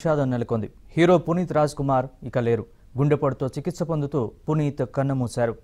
విషాదం నెలకొంది హీరో పునీత్ రాజ్ కుమార్ ఇక లేరు గుండెపోటుతో చికిత్స పొందుతూ పునీత్ కన్నుమూశారు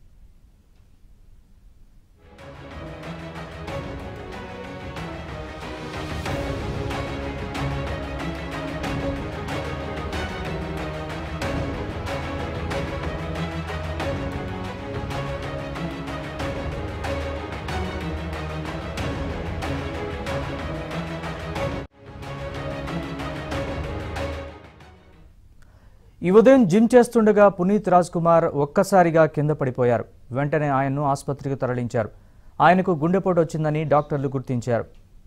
ఈ ఉదయం జిమ్ చేస్తుండగా పునీత్ రాజ్ కుమార్ ఒక్కసారిగా కింద పడిపోయారు వెంటనే ఆయన్ను ఆసుపత్రికి తరలించారు ఆయనకు గుండెపోటు వచ్చిందని డాక్టర్లు గుర్తించారు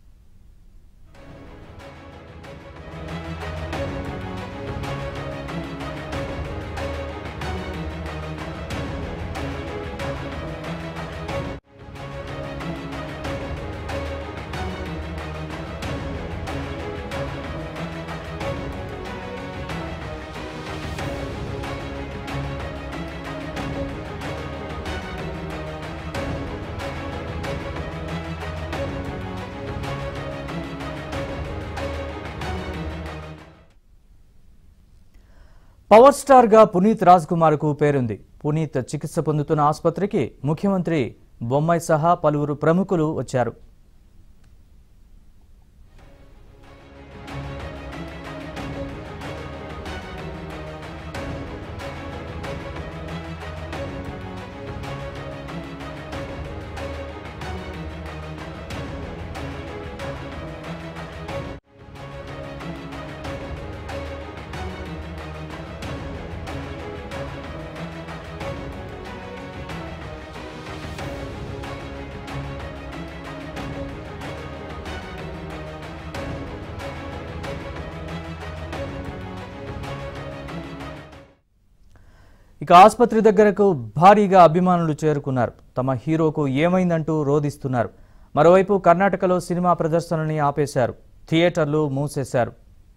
పవర్ స్టార్ గా పునీత్ రాజ్ కుమార్ కు పేరుంది పునీత్ చికిత్స పొందుతున్న ఆసుపత్రికి ముఖ్యమంత్రి బొమ్మాయి సహా పలువురు ప్రముఖులు వచ్చారు ఇక ఆసుపత్రి దగ్గరకు భారీగా అభిమానులు చేరుకున్నారు తమ హీరోకు ఏమైందంటూ రోధిస్తున్నారు మరోవైపు కర్ణాటకలో సినిమా ప్రదర్శనని ఆపేశారు థియేటర్లు మూసేశారు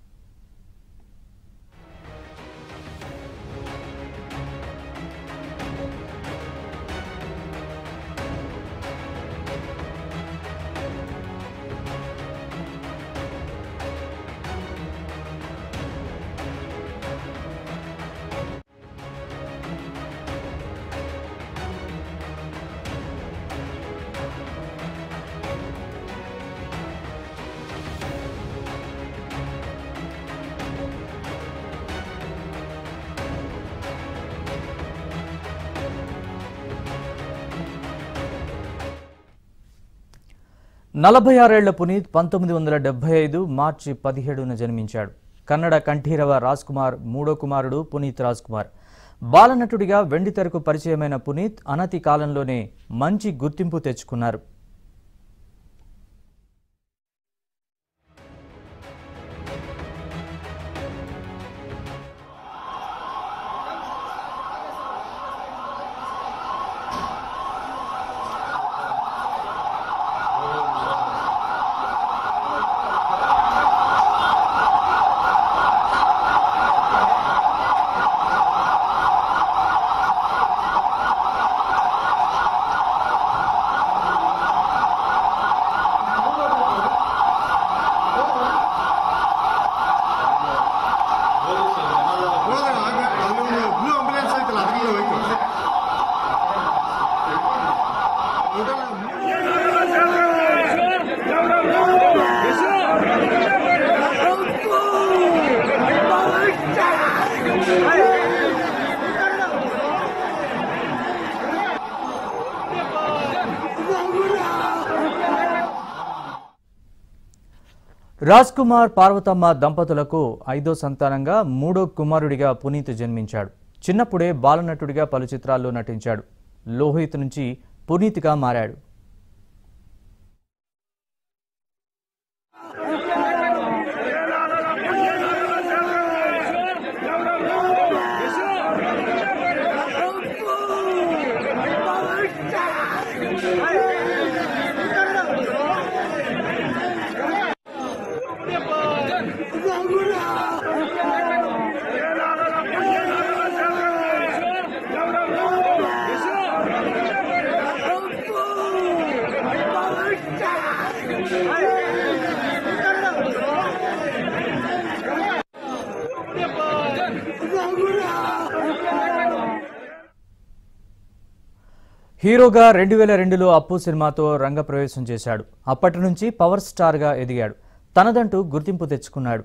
నలభై ఆరేళ్ల పునీత్ పంతొమ్మిది వందల డెబ్బై ఐదు మార్చి పదిహేడున జన్మించాడు కన్నడ కంఠీరవ రాజ్ కుమార్ మూడో కుమారుడు పునీత్ రాజ్ కుమార్ బాలనటుడిగా వెండితెరకు పరిచయమైన పునీత్ అనతి కాలంలోనే మంచి గుర్తింపు తెచ్చుకున్నారు ಹೋಗೋಣ ಆಗ ಅಲ್ಲಿ ಒಂದು ಬ್ಲೂ ಆಂಬುಲೆನ್ಸ್ ಐತಲ್ಲ ಅದರಲ್ಲಿ ಹೋಯ್ತು రాజ్ కుమార్ పార్వతమ్మ దంపతులకు ఐదో సంతానంగా మూడో కుమారుడిగా పునీత్ జన్మించాడు చిన్నప్పుడే బాలనటుడిగా పలు చిత్రాల్లో నటించాడు లోహిత్ నుంచి పునీత్గా మారాడు హీరోగా రెండు వేల రెండులో అప్పు సినిమాతో రంగప్రవేశం చేశాడు అప్పటి నుంచి పవర్ స్టార్గా ఎదిగాడు తనదంటూ గుర్తింపు తెచ్చుకున్నాడు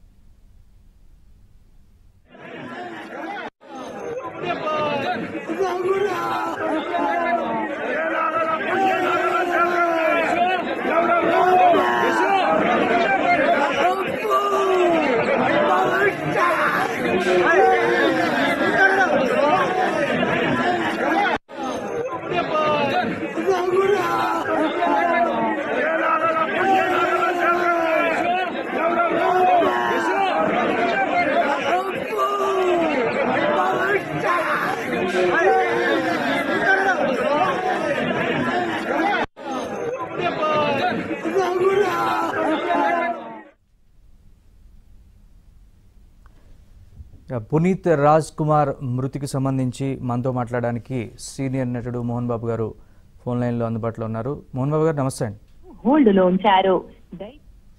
ఇక పునీత్ రాజ్ కుమార్ మృతికి సంబంధించి మనతో మాట్లాడడానికి సీనియర్ నటుడు మోహన్ బాబు గారు ఫోన్ లైన్లో అందుబాటులో ఉన్నారు మోహన్ బాబు గారు నమస్తే అండి హోల్డ్ లో ఉంచారు దయ-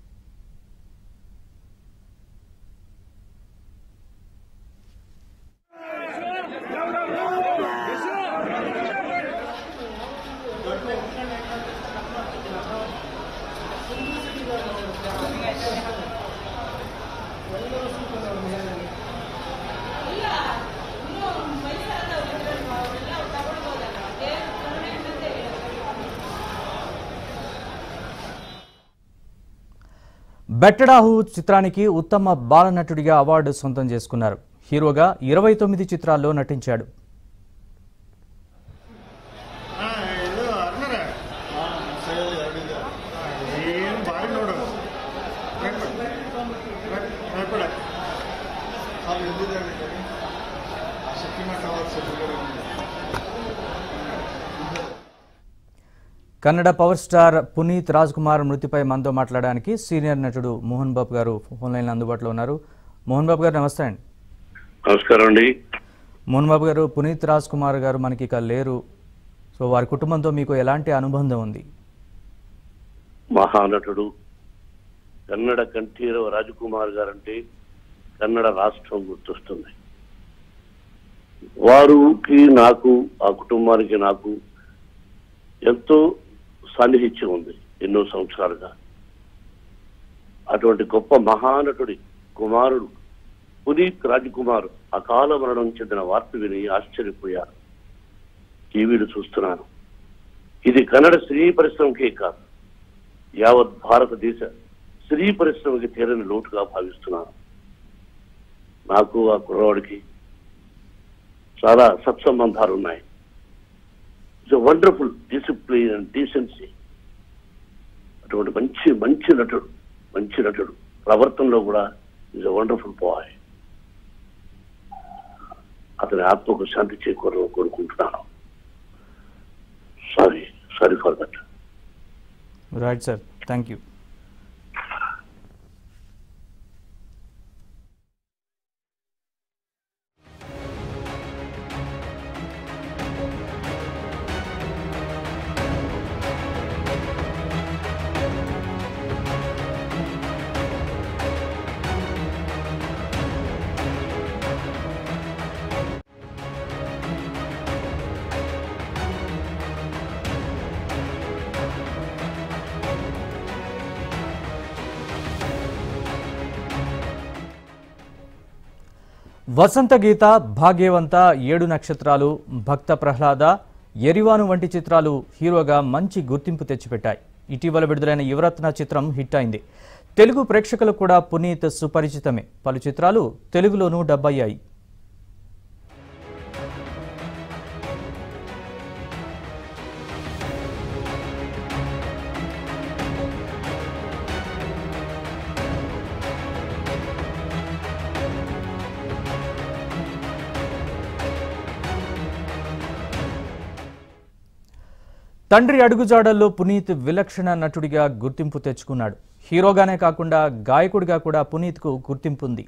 బెట్టడాహు చిత్రానికి ఉత్తమ బాలనటుడిగా అవార్డు సొంతం చేసుకున్నారు హీరోగా ఇరవై తొమ్మిది చిత్రాల్లో నటించాడు ఆ, ఏదో అన్నారా ఏం బాగా ನೋಡು ಭಯಪಡ ಅವ್ರು ಎಲ್ಲಿದ್ದಾರೆ ಆ ಶಕ್ತಿಮಠ ಅವ್ರ ಸಭೆಗಳು కన్నడ పవర్ స్టార్ పునీత్ రాజ్ కుమార్ మృతిపై మనతో మాట్లాడడానికి సీనియర్ నటుడు మోహన్ బాబు గారు ఫోన్ లైన్లో అందుబాటులో ఉన్నారు మోహన్ బాబు గారు నమస్తే అండి నమస్కారం అండి మోహన్ బాబు గారు పునీత్ రాజ్ కుమార్ గారు మనకి ఇక లేరు సో వారి కుటుంబంతో మీకు ఎలాంటి అనుబంధం ఉంది మహానటుడు కన్నడ కంఠీరవ రాజకుమార్ గారంటే కన్నడ రాష్ట్రం గుర్తొస్తుంది వారికి నాకు ఆ కుటుంబానికి నాకు ఎంతో సాన్నిహిత్యం ఉంది ఎన్నో సంవత్సరాలుగా అటువంటి గొప్ప మహానటుడి కుమారుడు పునీత్ రాజకుమార్ అకాల మరణం చెందిన వార్త విని ఆశ్చర్యపోయాను టీవీలు చూస్తున్నాను ఇది కన్నడ స్త్రీ పరిశ్రమకే కాదు యావత్ భారతదేశ స్త్రీ పరిశ్రమకి తీరని లోటుగా భావిస్తున్నాను నాకు ఆ కుర్రవాడికి చాలా సత్సంబంధాలు ఉన్నాయి it's wonderful discipline and decency అటువంటి మంచి మంచి నటుడు మంచి నటుడు ప్రవర్తనలో కూడా ఇస్ వండర్ఫుల్ బాయ్ అతని ఆత్మకు శాంతి చేకూరని కోరుకుంటున్నాను sorry sorry for that right sir thank you Vasantha Geetha Bhagyavantha ఏడు నక్షత్రాలు భక్త ప్రహ్లాద ఎరివాను వంటి చిత్రాలు హీరోగా మంచి గుర్తింపు తెచ్చిపెట్టాయి ఇటీవల విడుదలైన యువరత్న చిత్రం హిట్ అయింది తెలుగు ప్రేక్షకులకు కూడా పునీత్ సుపరిచితమే పలు చిత్రాలు తెలుగులోనూ డబ్బయ్యాయి తండ్రి అడుగుజాడల్లో పునీత్ విలక్షణ నటుడిగా గుర్తింపు తెచ్చుకున్నాడు హీరోగానే కాకుండా గాయకుడిగా కూడా పునీత్కు గుర్తింపు ఉంది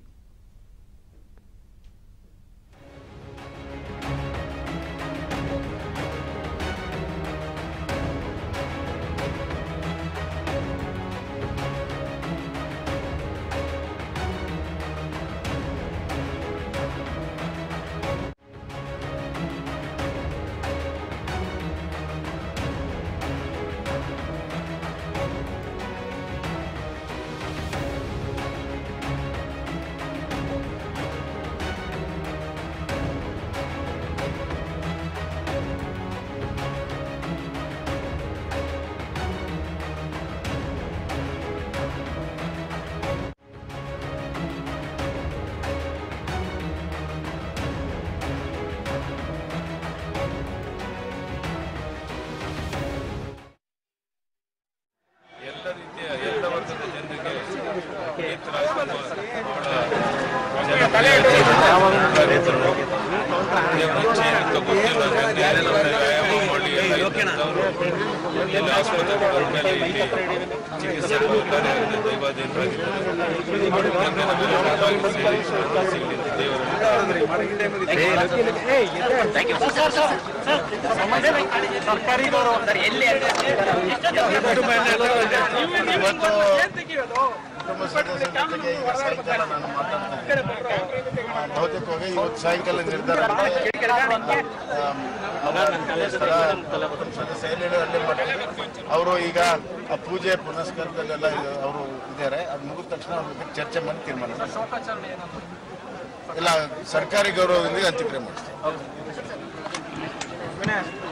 ಇವತ್ತು ಕುಟುಂಬ ಸದಸ್ಯರ ಜೊತೆಗೆ ಈಗ ಸಾಯಂಕಾಲ ನಾನು ಮಾತಾಡ್ತೇನೆ ಆ, ಬಹುತೇಕವಾಗಿ ಇವತ್ತು ಸಾಯಂಕಾಲ ನಿರ್ಧಾರ ಮಾಡಿ, ಆಮ್, ಅವರ ಸ್ಥಳ ಕುಟುಂಬ ಸದಸ್ಯ ಏನ್ ಹೇಳಿದ್ರು ಅಲ್ಲೇ ಮಾಡ್ತೀವಿ ಅವರು ಈಗ ಆ ಪೂಜೆ ಪುನಸ್ಕಾರದಲ್ಲೆಲ್ಲ ಅವರು ಇದ್ದಾರೆ ಅದು ಮುಗಿದ ತಕ್ಷಣ ಅವ್ರ ಜೊತೆ ಚರ್ಚೆ ಮಾಡಿ ತೀರ್ಮಾನ ಮಾಡ್ತೀವಿ. ಇಲ್ಲ ಸರ್ಕಾರಿ ಗೌರವದೊಂದಿಗೆ ಅಂತ್ಯಕ್ರಿಯೆ ಮಾಡ್ತೀವಿ